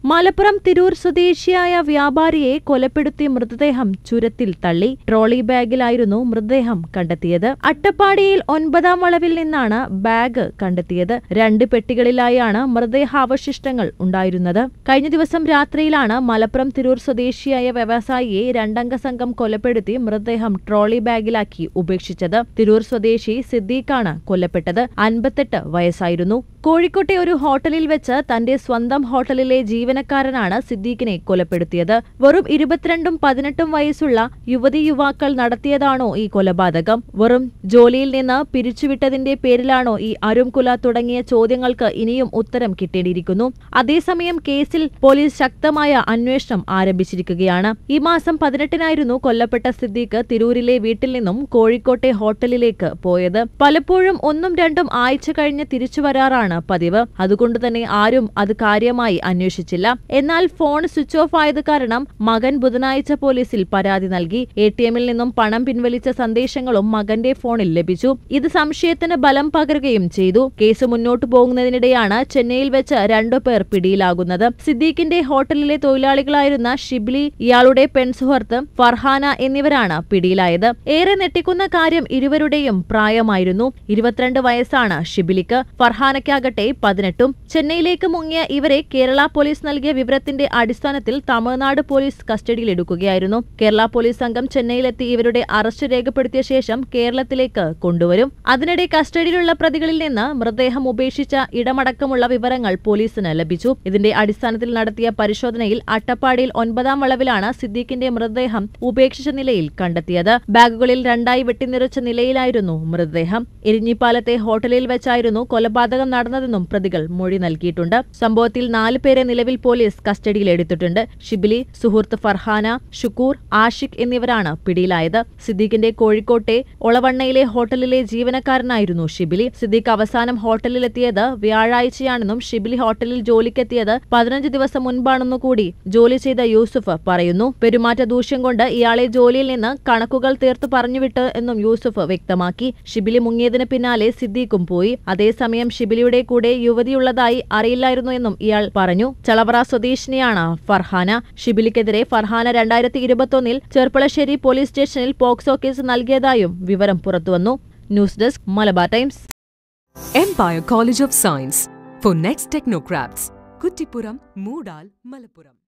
മലപ്പുറം തിരൂർ സ്വദേശിയായ വ്യാപാരിയെ കൊലപ്പെടുത്തി മൃതദേഹം ചുരത്തിൽ തള്ളി ട്രോളി ബാഗിലായിരുന്നു മൃതദേഹം കണ്ടെത്തിയത് അട്ടപ്പാടിയിൽ ഒൻപതാം വളവിൽ നിന്നാണ് ബാഗ് കണ്ടെത്തിയത് രണ്ട് പെട്ടികളിലായാണ് മൃതദേഹാവശിഷ്ടങ്ങൾ ഉണ്ടായിരുന്നത് കഴിഞ്ഞ ദിവസം രാത്രിയിലാണ് മലപ്പുറം തിരൂർ സ്വദേശിയായ വ്യവസായിയെ രണ്ടംഗ സംഘം കൊലപ്പെടുത്തി മൃതദേഹം ട്രോളി ബാഗിലാക്കി ഉപേക്ഷിച്ചത് തിരൂർ സ്വദേശി സിദ്ദീഖാണ് കൊല്ലപ്പെട്ടത് അൻപത്തെട്ട് വയസ്സായിരുന്നു കോഴിക്കോട്ടെ ഒരു ഹോട്ടലിൽ വെച്ച് തന്റെ സ്വന്തം ഹോട്ടലിലെ ജീവനക്കാരനാണ് സിദ്ദീഖിനെ കൊലപ്പെടുത്തിയത് വെറും ഇരുപത്തിരണ്ടും പതിനെട്ടും വയസ്സുള്ള യുവതി യുവാക്കൾ നടത്തിയതാണോ ഈ കൊലപാതകം വെറും ജോലിയിൽ നിന്ന് പിരിച്ചുവിട്ടതിന്റെ പേരിലാണോ ഈ അരുംകുല തുടങ്ങിയ ചോദ്യങ്ങൾക്ക് ഇനിയും ഉത്തരം കിട്ടേണ്ടിയിരിക്കുന്നു അതേസമയം കേസിൽ പോലീസ് ശക്തമായ അന്വേഷണം ആരംഭിച്ചിരിക്കുകയാണ് ഈ മാസം പതിനെട്ടിനായിരുന്നു കൊല്ലപ്പെട്ട സിദ്ദീഖ് തിരൂരിലെ വീട്ടിൽ നിന്നും കോഴിക്കോട്ടെ ഹോട്ടലിലേക്ക് പോയത് പലപ്പോഴും ഒന്നും രണ്ടും ആഴ്ച കഴിഞ്ഞ് തിരിച്ചു വരാറാണ് പതിവ് അതുകൊണ്ട് തന്നെ ആരും അത് കാര്യമായി അന്വേഷിച്ചില്ല എന്നാൽ ഫോൺ സ്വിച്ച് ഓഫ് ആയത് കാരണം മകൻ ബുധനാഴ്ച പോലീസിൽ പരാതി നൽകി എ ടി എമ്മിൽ നിന്നും പണം പിൻവലിച്ച സന്ദേശങ്ങളും മകന്റെ ഫോണിൽ ലഭിച്ചു ഇത് സംശയത്തിന് ബലം പകരുകയും ചെയ്തു കേസ് മുന്നോട്ടു പോകുന്നതിനിടെയാണ് ചെന്നൈയിൽ വെച്ച് രണ്ടുപേർ പിടിയിലാകുന്നത് സിദ്ദീഖിന്റെ ഹോട്ടലിലെ തൊഴിലാളികളായിരുന്ന ഷിബ്ലി ഇയാളുടെ പെൺസുഹൃത്ത് ഫർഹാന എന്നിവരാണ് പിടിയിലായത് ഏറെ നെട്ടിക്കുന്ന കാര്യം ഇരുവരുടെയും പ്രായമായിരുന്നു ഇരുപത്തിരണ്ട് വയസ്സാണ് ഷിബിലിക്ക് ഫർഹാനയ്ക്കാകട്ടെ പതിനെട്ടും ചെന്നൈയിലേക്ക് മുങ്ങിയ ഇവരെ കേരള പോലീസ് നൽകിയ വിവരത്തിന്റെ അടിസ്ഥാനത്തിൽ തമിഴ്നാട് പോലീസ് കസ്റ്റഡിയിലെടുക്കുകയായിരുന്നു കേരള പോലീസ് സംഘം ചെന്നൈയിലെത്തി ഇവരുടെ അറസ്റ്റ് രേഖപ്പെടുത്തിയ ശേഷം കേരളത്തിലേക്ക് കൊണ്ടുവരും അതിനിടെ കസ്റ്റഡിയിലുള്ള പ്രതികളിൽ നിന്ന് മൃതദേഹം ഉപേക്ഷിച്ച ഇടമടക്കമുള്ള വിവരങ്ങൾ പോലീസിന് ലഭിച്ചു ഇതിന്റെ അടിസ്ഥാനത്തിൽ നടത്തിയ പരിശോധനയിൽ അട്ടപ്പാടിയിൽ ഒൻപതാം വളവിലാണ് സിദ്ദീഖിന്റെ മൃതദേഹം ഉപേക്ഷിച്ച നിലയിൽ കണ്ടെത്തിയത് ബാഗുകളിൽ രണ്ടായി വെട്ടിനിറച്ച നിലയിലായിരുന്നു മൃതദേഹം എരിഞ്ഞിപ്പാലത്തെ ഹോട്ടലിൽ വെച്ചായിരുന്നു കൊലപാതകം നടന്നതെന്നും പ്രതികൾ മൊഴി നൽകിയിട്ടുണ്ട് സംഭവത്തിൽ നാല് പേരെ നിലവിൽ പോലീസ് കസ്റ്റഡിയിലെടുത്തിട്ടുണ്ട് ഷിബിലി സുഹൃത്ത് ഫർഹാന ഷുക്കൂർ ആഷിഖ് എന്നിവരാണ് പിടിയിലായത് സിദ്ദീഖിന്റെ കോഴിക്കോട്ടെ ഒളവണ്ണയിലെ ഹോട്ടലിലെ ജീവനക്കാരനായിരുന്നു ഷിബിലി സിദ്ദീഖ് അവസാനം ഹോട്ടലിലെത്തിയത് വ്യാഴാഴ്ചയാണെന്നും ഷിബിലി ഹോട്ടലിൽ ജോലിക്കെത്തിയത് പതിനഞ്ച് ദിവസം മുൻപാണെന്നു കൂടി ജോലി ചെയ്ത യൂസുഫ് പറയുന്നു പെരുമാറ്റ ദൂഷ്യം കൊണ്ട് ഇയാളെ ജോലിയിൽ നിന്ന് കണക്കുകൾ തീർത്ത് പറഞ്ഞുവിട്ട് എന്നും യൂസുഫ് വ്യക്തമാക്കി ഷിബിലി മുങ്ങിയതിന് പിന്നാലെ സിദ്ദീഖും പോയി അതേസമയം ഷിബിലിയുടെ കൂടെ യുവതിയുള്ളതായി അറിയില്ലായിരുന്നു എന്നും ഇയാൾ പറഞ്ഞു ചളവറ സ്വദേശിനിയാണ് ഫർഹാന ഷിബിലിക്കെതിരെ ഫർഹാന രണ്ടായിരത്തി ഇരുപത്തൊന്നിൽ ചെർപ്പളശ്ശേരി പോലീസ് സ്റ്റേഷനിൽ പോക്സോ കേസ് നൽകിയതായും വിവരം പുറത്തുവന്നു news desk Malabar Times Empire College of Science for next technocrats. Kuttipuram, Moodal, Malappuram.